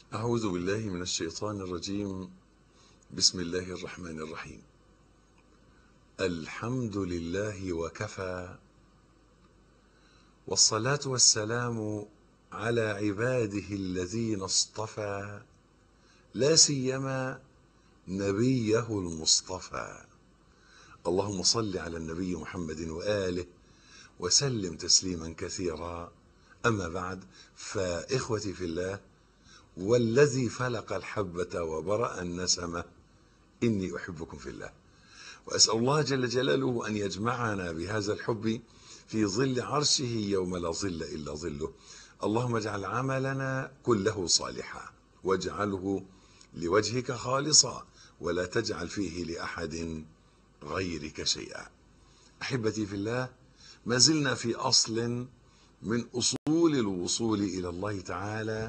أعوذ بالله من الشيطان الرجيم بسم الله الرحمن الرحيم الحمد لله وكفى والصلاة والسلام على عباده الذين اصطفى لا سيما نبيه المصطفى اللهم صل على النبي محمد وآله وسلم تسليما كثيرا أما بعد فإخوتي في الله والذي فلق الحبة وبرأ النسمة إني أحبكم في الله وأسأل الله جل جلاله أن يجمعنا بهذا الحب في ظل عرشه يوم لا ظل إلا ظله اللهم اجعل عملنا كله صالحا واجعله لوجهك خالصا ولا تجعل فيه لأحد غيرك شيئا أحبتي في الله ما زلنا في أصل من أصول الوصول إلى الله تعالى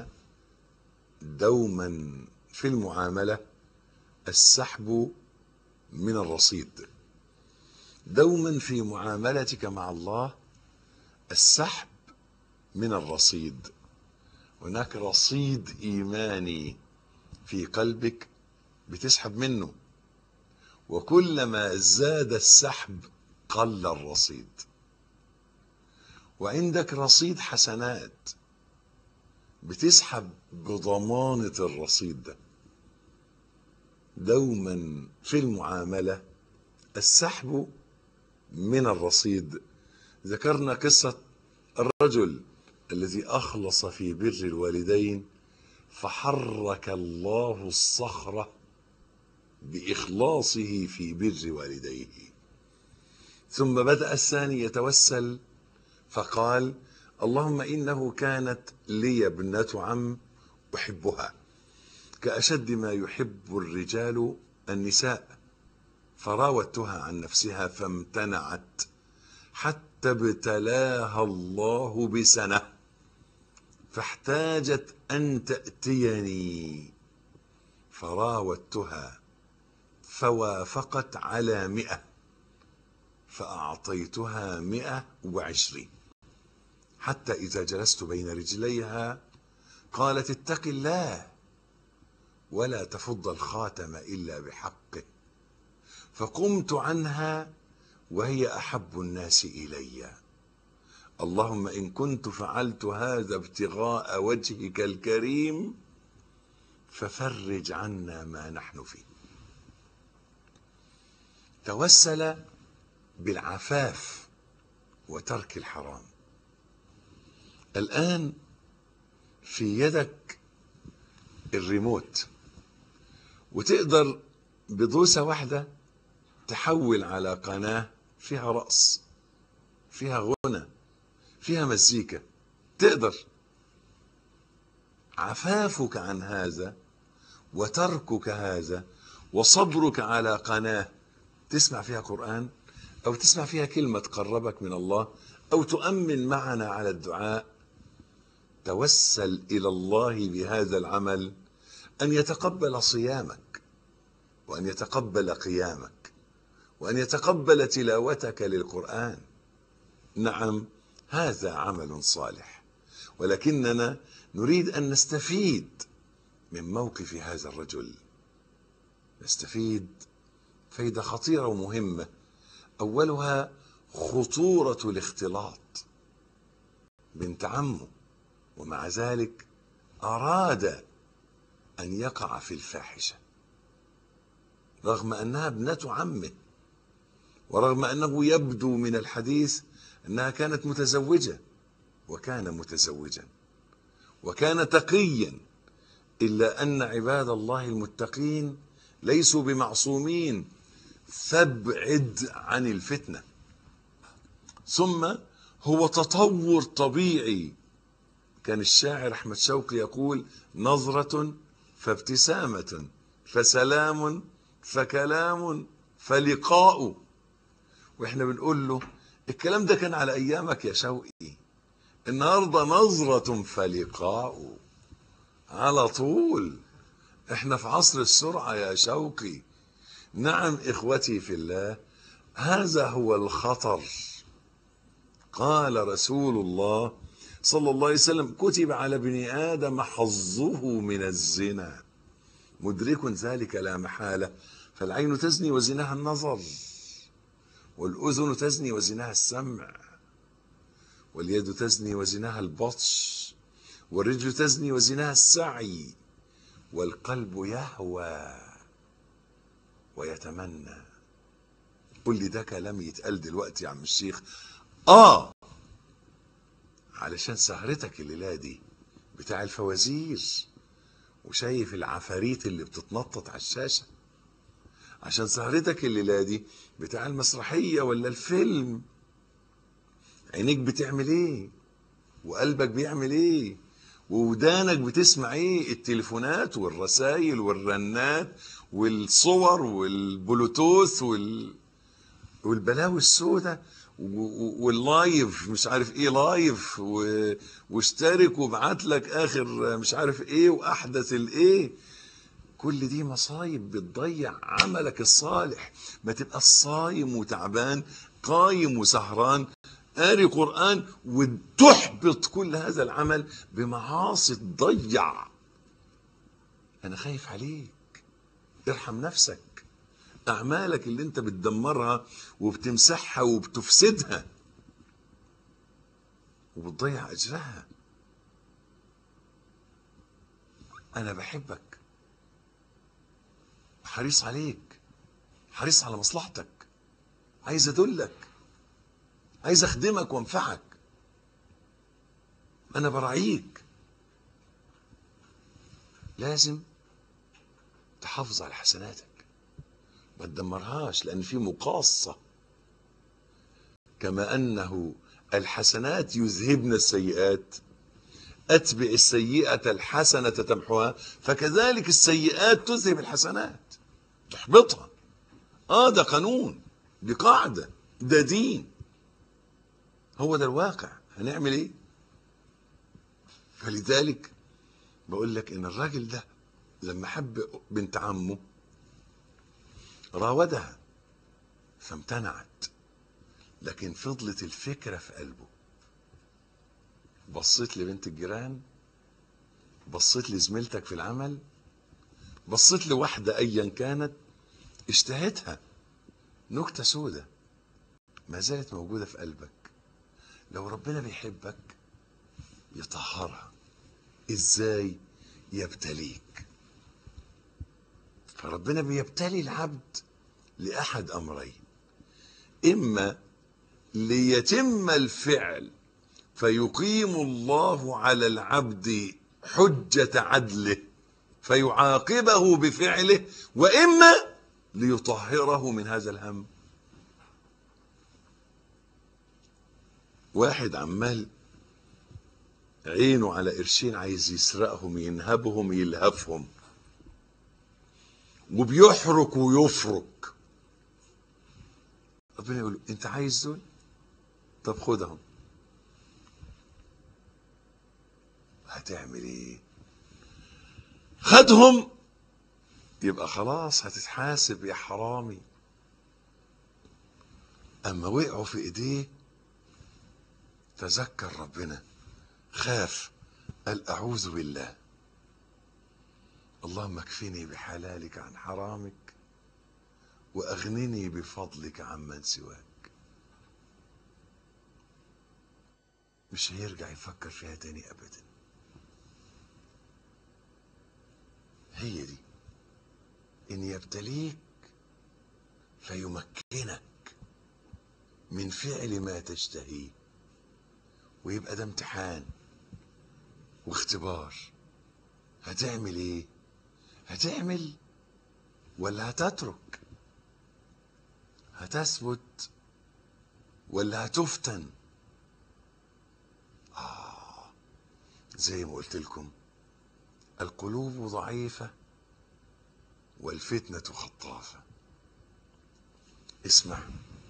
دوما في المعاملة السحب من الرصيد دوما في معاملتك مع الله السحب من الرصيد هناك رصيد إيماني في قلبك بتسحب منه وكلما زاد السحب قل الرصيد وعندك رصيد حسنات بتسحب بضمانة الرصيد ده دوما في المعاملة السحب من الرصيد ذكرنا قصة الرجل الذي أخلص في بر الوالدين فحرك الله الصخرة بإخلاصه في بر والديه ثم بدأ الثاني يتوسل فقال اللهم إنه كانت لي ابنة عم أحبها كأشد ما يحب الرجال النساء فراودتها عن نفسها فامتنعت حتى ابتلاها الله بسنة فاحتاجت أن تأتيني فراودتها فوافقت على مئة فأعطيتها مئة وعشرين حتى إذا جلست بين رجليها قالت اتق الله ولا تفض الخاتم إلا بحقه فقمت عنها وهي أحب الناس إلي اللهم إن كنت فعلت هذا ابتغاء وجهك الكريم ففرج عنا ما نحن فيه توسل بالعفاف وترك الحرام الآن في يدك الريموت وتقدر بدوسة واحدة تحول على قناة فيها رقص فيها غنى فيها مزيكا تقدر عفافك عن هذا وتركك هذا وصبرك على قناة تسمع فيها قرآن أو تسمع فيها كلمة تقربك من الله أو تؤمن معنا على الدعاء توسل إلى الله بهذا العمل أن يتقبل صيامك وأن يتقبل قيامك وأن يتقبل تلاوتك للقرآن نعم هذا عمل صالح ولكننا نريد أن نستفيد من موقف هذا الرجل نستفيد فايدة خطيرة ومهمة أولها خطورة الاختلاط بنت عمه ومع ذلك أراد أن يقع في الفاحشة رغم أنها ابنة عمه ورغم أنه يبدو من الحديث أنها كانت متزوجة وكان متزوجا وكان تقيا إلا أن عباد الله المتقين ليسوا بمعصومين فابعد عن الفتنة ثم هو تطور طبيعي كان الشاعر أحمد شوقي يقول نظرة فابتسامة فسلام فكلام فلقاء واحنا بنقول له الكلام ده كان على ايامك يا شوقي النهارده نظرة فلقاء على طول احنا في عصر السرعة يا شوقي نعم اخوتي في الله هذا هو الخطر قال رسول الله صلى الله عليه وسلم كتب على ابن آدم حظه من الزنا مدرك ذلك لا محالة فالعين تزني وزناها النظر والأذن تزني وزناها السمع واليد تزني وزناها البطش والرجل تزني وزناها السعي والقلب يهوى ويتمنى قل لي ده كلام يتقال دلوقتي يا عم الشيخ اه علشان سهرتك الليله دي بتاع الفوازير وشايف العفاريت اللي بتتنطط على الشاشه عشان سهرتك الليله دي بتاع المسرحيه ولا الفيلم عينيك بتعمل ايه وقلبك بيعمل ايه وودانك بتسمع ايه التليفونات والرسائل والرنات والصور والبلوتوث وال والبلاوي السوداء واللايف مش عارف ايه لايف و... واشترك وابعت لك اخر مش عارف ايه واحدث الايه كل دي مصايب بتضيع عملك الصالح ما تبقى الصايم وتعبان قايم وسهران قاري قرآن وتحبط كل هذا العمل بمعاصي تضيع أنا خايف عليك ارحم نفسك أعمالك اللي أنت بتدمرها وبتمسحها وبتفسدها وبتضيع أجرها أنا بحبك حريص عليك حريص على مصلحتك عايز أدلك عايز أخدمك وأنفعك أنا براعيك لازم تحافظ على حسناتك ما تدمرهاش لأن في مقاصة كما أنه الحسنات يذهبن السيئات أتبع السيئة الحسنة تمحوها فكذلك السيئات تذهب الحسنات تحبطها آه ده قانون دي قاعدة ده دين هو ده الواقع هنعمل ايه فلذلك بقول لك ان الراجل ده لما حب بنت عمه راودها فامتنعت لكن فضلت الفكرة في قلبه بصيت لبنت الجيران بصيت لزميلتك في العمل بصيت لواحدة أيا كانت اشتهتها نكتة سودة ما زالت موجودة في قلبك لو ربنا بيحبك يطهرها ازاي يبتليك فربنا بيبتلي العبد لأحد أمرين إما ليتم الفعل فيقيم الله على العبد حجة عدله فيعاقبه بفعله وإما ليطهره من هذا الهم واحد عمال عينه على قرشين عايز يسرقهم ينهبهم يلهفهم وبيحرك ويفرك ربنا يقول له انت عايز دول طب خدهم هتعمل ايه خدهم يبقى خلاص هتتحاسب يا حرامي اما وقعوا في ايديه تذكر ربنا خاف قال اعوذ بالله اللهم اكفني بحلالك عن حرامك واغنني بفضلك عمن سواك مش هيرجع يفكر فيها تاني ابدا هي دي ان يبتليك فيمكنك من فعل ما تشتهيه ويبقى ده امتحان واختبار هتعمل ايه هتعمل ولا هتترك هتثبت ولا هتفتن آه زي ما قلت لكم القلوب ضعيفة والفتنة خطافة اسمع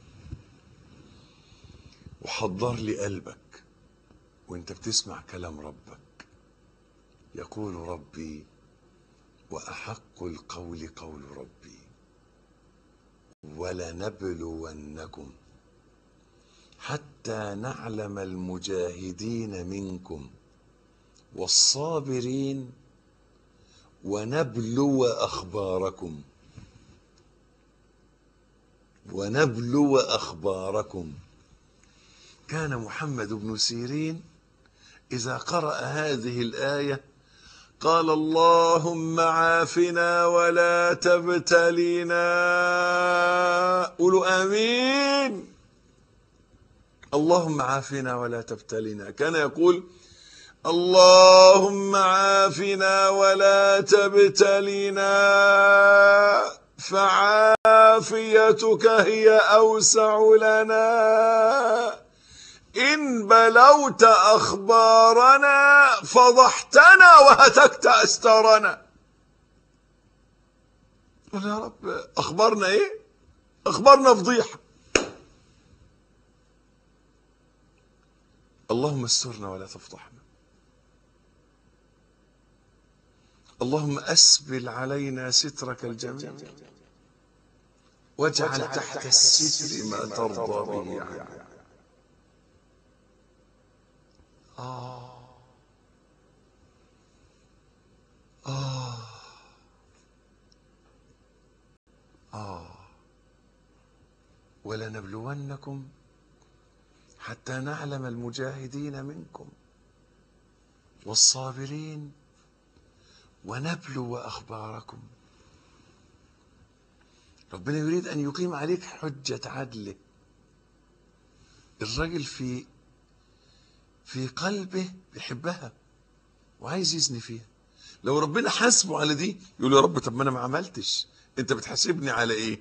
وحضر لي قلبك وانت بتسمع كلام ربك يقول ربي واحق القول قول ربي ولنبلونكم حتى حتى نعلم المجاهدين منكم والصابرين ونبلو اخباركم ونبلو اخباركم كان محمد بن سيرين اذا قرا هذه الايه قال اللهم عافنا ولا تبتلينا قولوا امين اللهم عافنا ولا تبتلينا كان يقول اللهم عافنا ولا تبتلينا فعافيتك هي اوسع لنا ان بلوت اخبارنا فضحتنا وهتكت استارنا قل يا رب اخبارنا ايه اخبارنا فضيحه اللهم استرنا ولا تفضحنا اللهم اسبل علينا سترك الجميل واجعل تحت الستر ما ترضى به عنا آه آه آه ولنبلونكم حتى نعلم المجاهدين منكم والصابرين ونبلو اخباركم ربنا يريد ان يقيم عليك حجه عدله الرجل في في قلبه بيحبها وعايز يزني فيها لو ربنا حاسبه على دي يقول يا رب طب ما انا ما عملتش انت بتحاسبني على ايه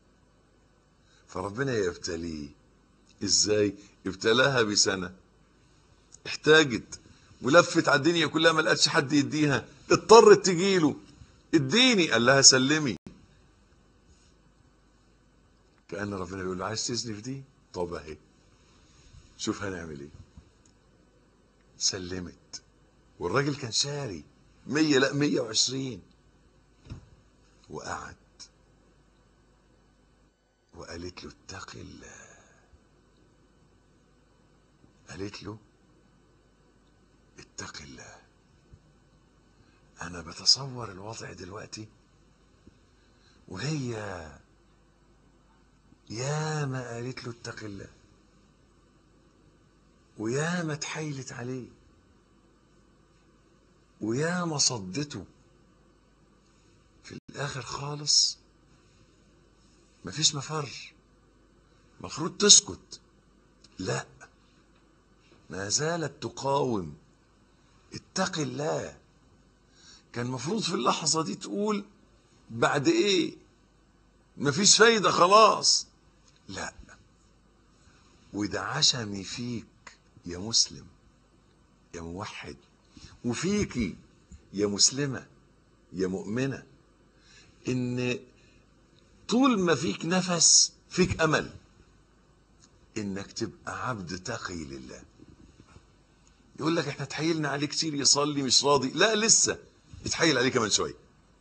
فربنا يبتليه ازاي ابتلاها بسنه احتاجت ولفت على الدنيا كلها ما لقتش حد يديها اضطرت تجيله اديني قال لها سلمي كأن ربنا بيقول له عايز تزني في دي طب اهي شوف هنعمل ايه سلمت والراجل كان شاري مية لا مية وعشرين وقعد وقالت له اتق الله قالت له اتق الله انا بتصور الوضع دلوقتي وهي يا ما قالت له اتق الله ويا ما اتحايلت عليه ويا ما صدته في الاخر خالص مفيش مفر مفروض تسكت لا ما زالت تقاوم اتق الله كان مفروض في اللحظة دي تقول بعد ايه مفيش فايدة خلاص لا وده عشمي فيك يا مسلم يا موحد وفيكي يا مسلمة يا مؤمنة ان طول ما فيك نفس فيك امل انك تبقى عبد تقي لله يقول لك احنا تحيلنا عليه كتير يصلي مش راضي لا لسه يتحيل عليه كمان شويه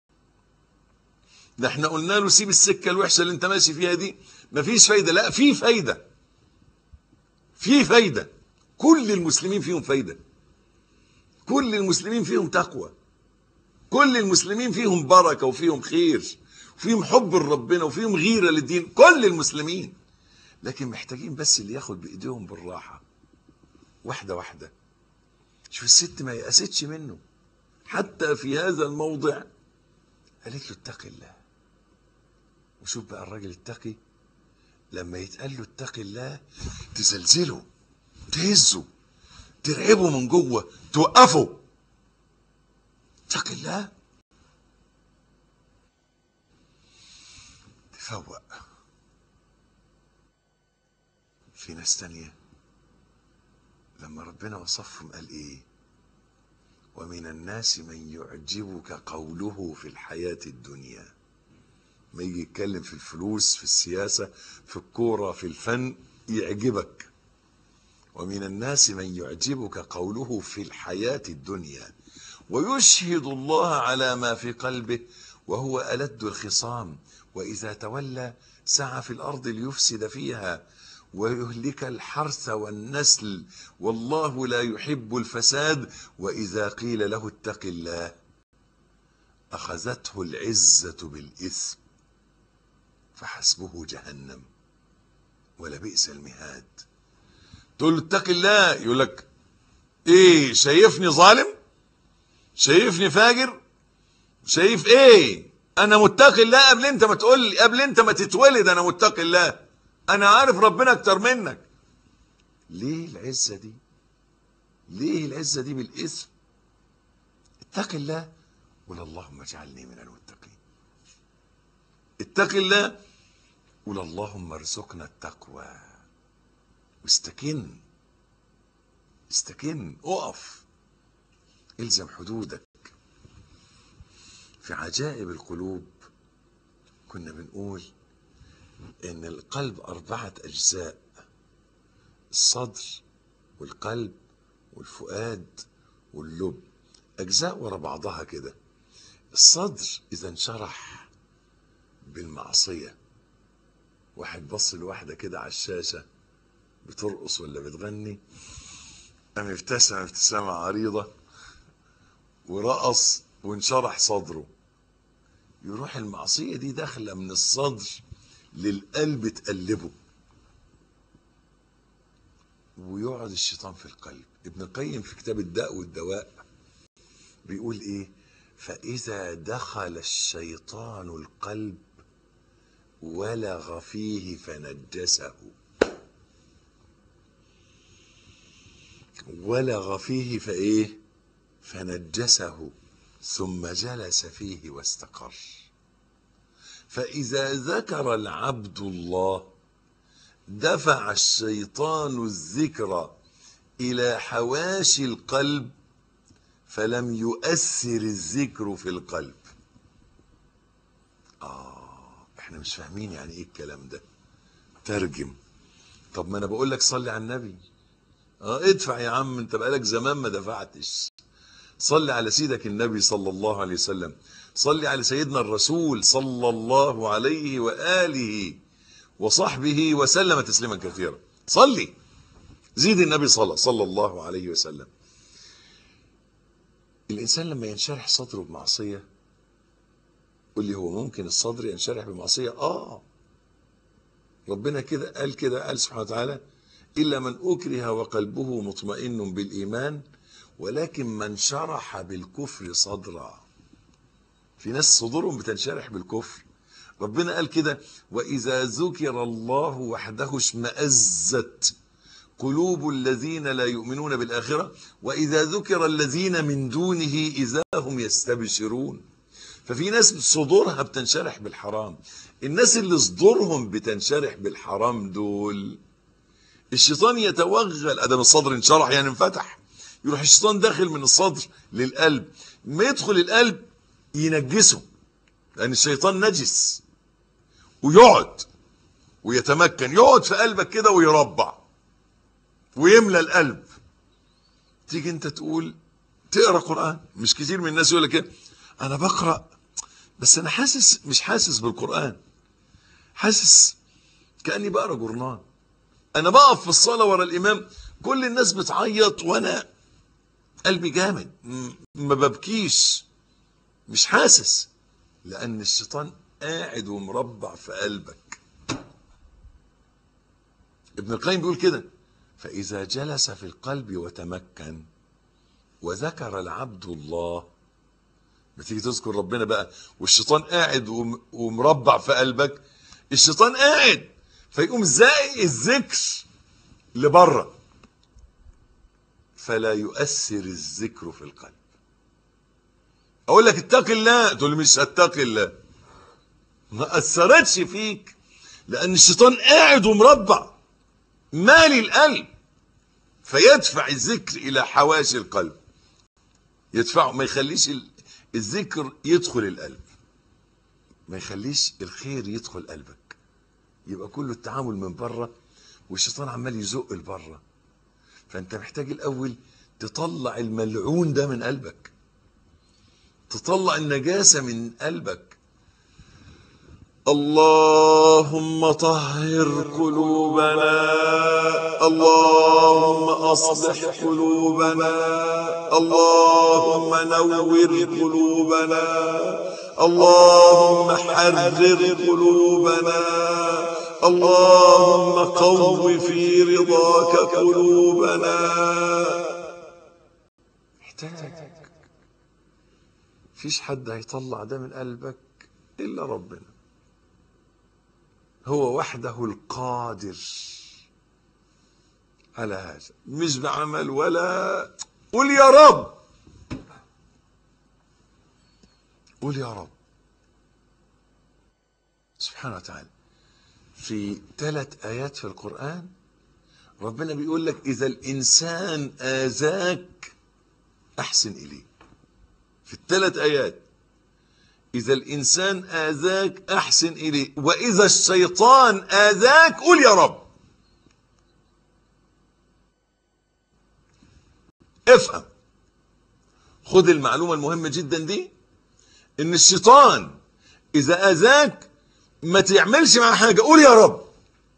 ده احنا قلنا له سيب السكه الوحشه اللي انت ماشي فيها دي مفيش فايده لا في فايده في فايده كل المسلمين فيهم فايده كل المسلمين فيهم تقوى كل المسلمين فيهم بركه وفيهم خير وفيهم حب لربنا وفيهم غيره للدين كل المسلمين لكن محتاجين بس اللي ياخد بايديهم بالراحه واحده واحده شوف الست ما يأستش منه حتى في هذا الموضع قالت له اتق الله وشوف بقى الراجل التقي لما يتقال له اتق الله تزلزله تهزه ترعبه من جوه توقفه اتق الله تفوق في ناس تانية لما ربنا وصفهم قال ايه ومن الناس من يعجبك قوله في الحياة الدنيا ما يجي يتكلم في الفلوس في السياسة في الكورة في الفن يعجبك ومن الناس من يعجبك قوله في الحياة الدنيا ويشهد الله على ما في قلبه وهو ألد الخصام وإذا تولى سعى في الأرض ليفسد فيها ويهلك الحرث والنسل والله لا يحب الفساد واذا قيل له اتق الله اخذته العزه بالاثم فحسبه جهنم ولبئس المهاد تقول له اتق الله يقول لك ايه شايفني ظالم شايفني فاجر شايف ايه انا متقي الله قبل انت ما تقول لي قبل انت ما تتولد انا متقي الله انا عارف ربنا اكتر منك ليه العزه دي ليه العزه دي بالاثم اتق الله قول اللهم اجعلني من المتقين اتق الله قول اللهم ارزقنا التقوى واستكن استكن اقف الزم حدودك في عجائب القلوب كنا بنقول ان القلب اربعه اجزاء الصدر والقلب والفؤاد واللب اجزاء ورا بعضها كده الصدر اذا انشرح بالمعصيه واحد بص لواحده كده على الشاشه بترقص ولا بتغني قام ابتسم ابتسامه عريضه ورقص وانشرح صدره يروح المعصيه دي داخله من الصدر للقلب تقلبه ويقعد الشيطان في القلب ابن القيم في كتاب الداء والدواء بيقول ايه فاذا دخل الشيطان القلب ولغ فيه فنجسه ولغ فيه فايه فنجسه ثم جلس فيه واستقر فاذا ذكر العبد الله دفع الشيطان الذكر الى حواشي القلب فلم يؤثر الذكر في القلب اه احنا مش فاهمين يعني ايه الكلام ده ترجم طب ما انا بقول لك صلي على النبي اه ادفع يا عم انت بقالك زمان ما دفعتش صلي على سيدك النبي صلى الله عليه وسلم صلي على سيدنا الرسول صلى الله عليه واله وصحبه وسلم تسليما كثيرا صلي زيد النبي صلى صلى الله عليه وسلم الانسان لما ينشرح صدره بمعصيه قول لي هو ممكن الصدر ينشرح بمعصيه اه ربنا كده قال كده قال سبحانه وتعالى الا من اكره وقلبه مطمئن بالايمان ولكن من شرح بالكفر صدرا في ناس صدورهم بتنشرح بالكفر ربنا قال كده واذا ذكر الله وحده اشمئزت قلوب الذين لا يؤمنون بالاخره واذا ذكر الذين من دونه اذا هم يستبشرون ففي ناس صدورها بتنشرح بالحرام الناس اللي صدورهم بتنشرح بالحرام دول الشيطان يتوغل ادم الصدر انشرح يعني انفتح يروح الشيطان داخل من الصدر للقلب ما يدخل القلب ينجسه لان الشيطان نجس ويقعد ويتمكن يقعد في قلبك كده ويربع ويملى القلب تيجي انت تقول تقرا قران مش كتير من الناس يقول لك ايه انا بقرا بس انا حاسس مش حاسس بالقران حاسس كاني بقرا جورنال انا بقف في الصلاه ورا الامام كل الناس بتعيط وانا قلبي جامد ما ببكيش مش حاسس لان الشيطان قاعد ومربع في قلبك ابن القيم بيقول كده فاذا جلس في القلب وتمكن وذكر العبد الله بتيجي تذكر ربنا بقى والشيطان قاعد ومربع في قلبك الشيطان قاعد فيقوم زائق الذكر لبره فلا يؤثر الذكر في القلب اقول لك اتق الله تقول لي مش هتقي الله ما اثرتش فيك لان الشيطان قاعد ومربع مالي القلب فيدفع الذكر الى حواشي القلب يدفعه ما يخليش الذكر يدخل القلب ما يخليش الخير يدخل قلبك يبقى كله التعامل من بره والشيطان عمال يزق لبره فانت محتاج الاول تطلع الملعون ده من قلبك تطلع النجاسه من قلبك اللهم طهر قلوبنا اللهم اصلح قلوبنا اللهم نور قلوبنا اللهم حرر قلوبنا اللهم قو في رضاك قلوبنا محتاج فيش حد هيطلع ده من قلبك الا ربنا هو وحده القادر على هذا مش بعمل ولا قل يا رب قل يا رب سبحانه وتعالى في ثلاث آيات في القرآن ربنا بيقول لك إذا الإنسان آذاك أحسن إليه في الثلاث آيات إذا الإنسان آذاك أحسن إليه وإذا الشيطان آذاك قل يا رب افهم خذ المعلومة المهمة جدا دي إن الشيطان إذا آذاك ما تعملش معاه حاجة قول يا رب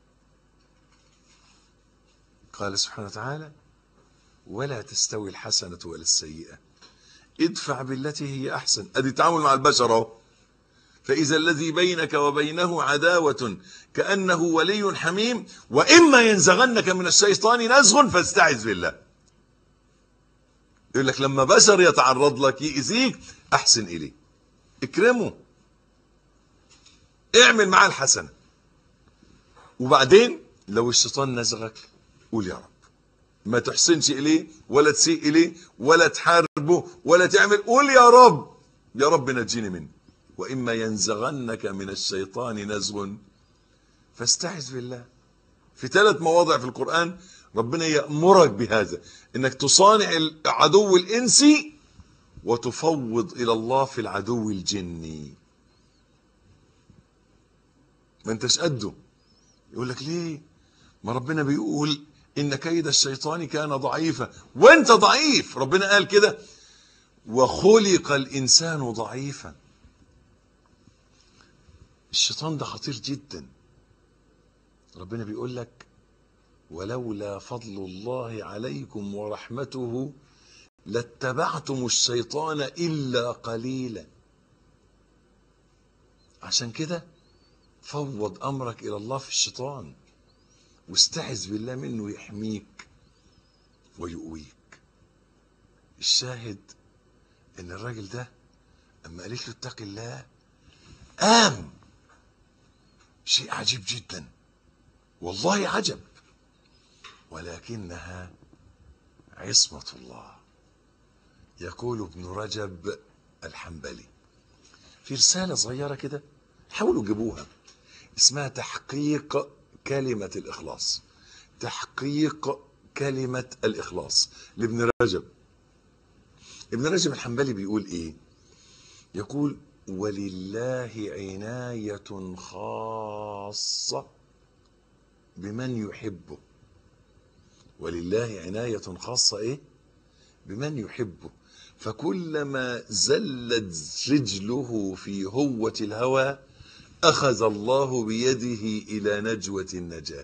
قال سبحانه وتعالى ولا تستوي الحسنة ولا السيئة ادفع بالتي هي احسن ادي تعامل مع البشر اهو فاذا الذي بينك وبينه عداوه كانه ولي حميم واما ينزغنك من الشيطان نزغ فاستعذ بالله يقول لك لما بشر يتعرض لك يأذيك احسن اليه اكرمه اعمل معاه الحسنه وبعدين لو الشيطان نزغك قول يا رب ما تحسنش إليه ولا تسيء إليه ولا تحاربه ولا تعمل قول يا رب يا رب نجيني منه وإما ينزغنك من الشيطان نزغ فاستعذ بالله في ثلاث مواضع في القرآن ربنا يأمرك بهذا إنك تصانع العدو الإنسي وتفوض إلى الله في العدو الجني ما انتش قده يقول لك ليه ما ربنا بيقول إن كيد الشيطان كان ضعيفا وانت ضعيف ربنا قال كده وخلق الإنسان ضعيفا الشيطان ده خطير جدا ربنا بيقول لك ولولا فضل الله عليكم ورحمته لاتبعتم الشيطان إلا قليلا عشان كده فوض أمرك إلى الله في الشيطان واستعذ بالله منه يحميك ويقويك الشاهد ان الراجل ده اما قالت له اتق الله قام شيء عجيب جدا والله عجب ولكنها عصمة الله يقول ابن رجب الحنبلي في رسالة صغيرة كده حاولوا جيبوها اسمها تحقيق كلمة الإخلاص تحقيق كلمة الإخلاص لابن رجب ابن رجب الحنبلي بيقول إيه يقول ولله عناية خاصة بمن يحبه ولله عناية خاصة إيه بمن يحبه فكلما زلت رجله في هوة الهوى أخذ الله بيده إلى نجوة النجاة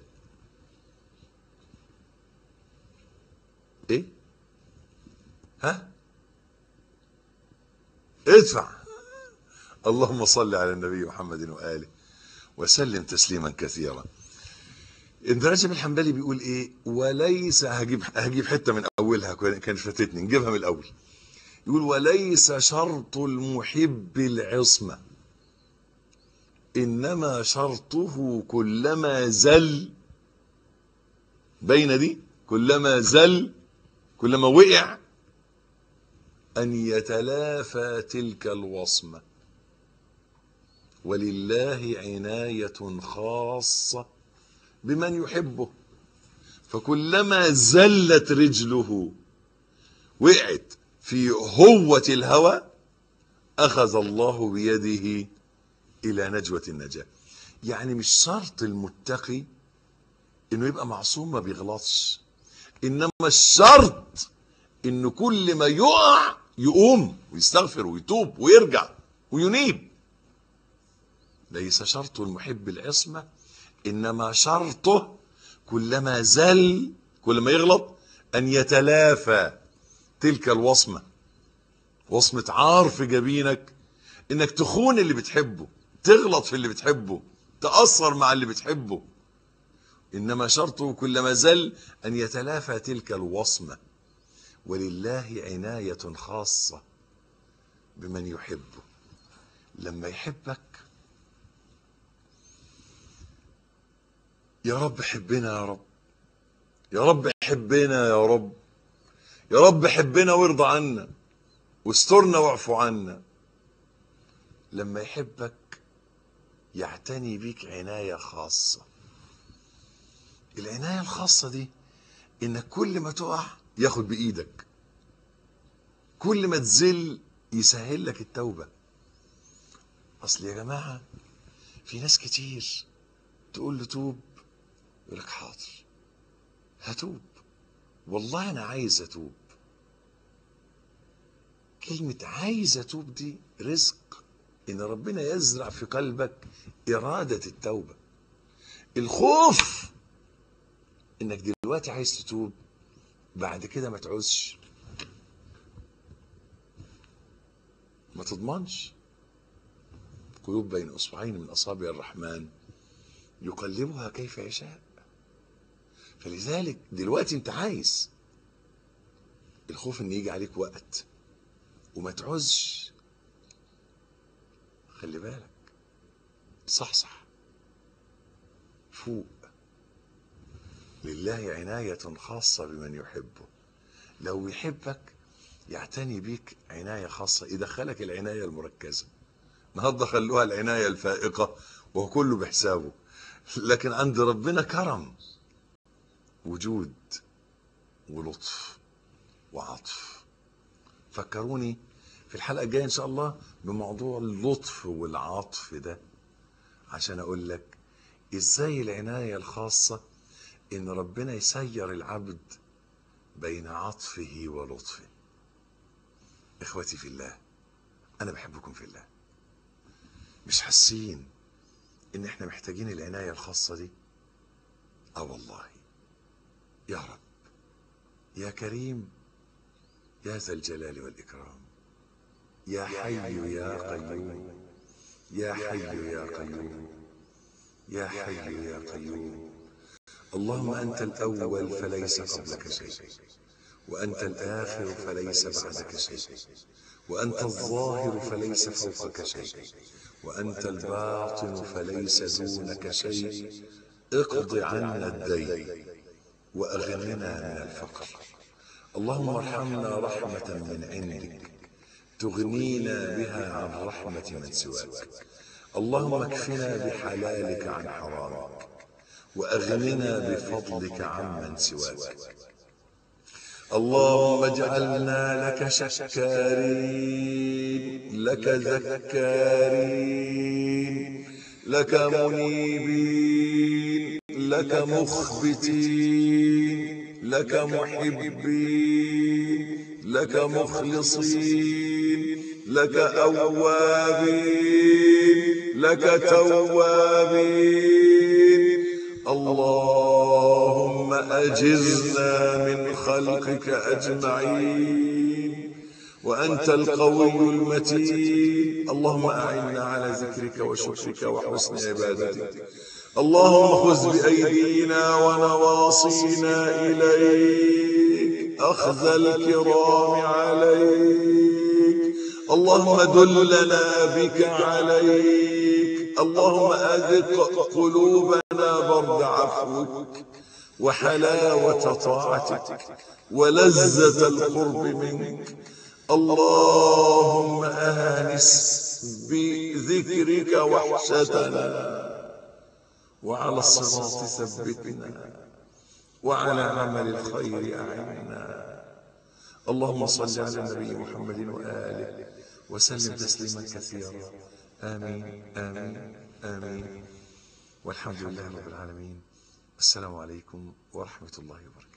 إيه ها ادفع اللهم صل على النبي محمد وآله وسلم تسليما كثيرا ابن رجب الحنبلي بيقول ايه وليس هجيب هجيب حته من اولها كانت فاتتني نجيبها من الاول يقول وليس شرط المحب العصمه انما شرطه كلما زل بين دي كلما زل كلما وقع ان يتلافى تلك الوصمه ولله عنايه خاصه بمن يحبه فكلما زلت رجله وقعت في هوة الهوى أخذ الله بيده إلى نجوة النجاة يعني مش شرط المتقي إنه يبقى معصوم ما بيغلطش إنما الشرط إنه كل ما يقع يقوم ويستغفر ويتوب ويرجع وينيب ليس شرط المحب العصمة إنما شرطه كلما زل كلما يغلط أن يتلافى تلك الوصمة وصمة عار في جبينك إنك تخون اللي بتحبه تغلط في اللي بتحبه تأثر مع اللي بتحبه إنما شرطه كلما زل أن يتلافى تلك الوصمة ولله عناية خاصة بمن يحبه لما يحبك يا رب حبنا يا رب يا رب حبنا يا رب يا رب حبنا وارضى عنا واسترنا واعفو عنا لما يحبك يعتني بيك عناية خاصة العناية الخاصة دي انك كل ما تقع ياخد بايدك كل ما تزل يسهل لك التوبة اصل يا جماعة في ناس كتير تقول له توب يقول لك حاضر هتوب والله انا عايز اتوب كلمة عايز اتوب دي رزق ان ربنا يزرع في قلبك ارادة التوبة الخوف انك دلوقتي عايز تتوب بعد كده ما تعوزش ما تضمنش قلوب بين اصبعين من اصابع الرحمن يقلبها كيف يشاء فلذلك دلوقتي انت عايز الخوف ان يجي عليك وقت وما تعوزش خلي بالك صحصح فوق لله عناية خاصة بمن يحبه لو يحبك يعتني بيك عناية خاصة يدخلك العناية المركزة النهارده خلوها العناية الفائقة وهو كله بحسابه لكن عند ربنا كرم وجود ولطف وعطف فكروني في الحلقة الجاية إن شاء الله بموضوع اللطف والعطف ده عشان أقول لك إزاي العناية الخاصة إن ربنا يسير العبد بين عطفه ولطفه إخوتي في الله أنا بحبكم في الله مش حاسين إن إحنا محتاجين العناية الخاصة دي آه والله يا رب يا كريم يا ذا الجلال والإكرام يا حي يا قيوم يا حي يا قيوم يا حي يا قيوم اللهم أنت الأول فليس قبلك شيء وأنت الآخر فليس بعدك شيء وأنت الظاهر فليس فوقك شيء وأنت الباطن فليس دونك شيء اقض عنا الدين وأغننا من الفقر اللهم ارحمنا رحمة من عندك تغنينا بها عن رحمة من سواك اللهم اكفنا بحلالك عن حرامك وأغننا بفضلك عمن سواك اللهم اجعلنا لك شكارين لك ذكارين لك منيبين لك مخبتين لك محبين لك مخلصين لك أوابين لك توابين اللهم أجزنا من خلقك أجمعين وأنت القوي المتين اللهم أعنا على ذكرك وشكرك وحسن عبادتك اللهم خذ بأيدينا ونواصينا إليك أخذ الكرام عليك اللهم دلنا بك عليك اللهم أذق قلوبنا برد عفوك وحلاوة طاعتك ولذة القرب منك اللهم آنس بذكرك وحشتنا وعلى الصراط ثبتنا وعلى عمل الخير أعنا اللهم صل على النبي محمد وآله وسلم تسليما كثيرا آمين آمين آمين والحمد لله رب العالمين السلام عليكم ورحمة الله وبركاته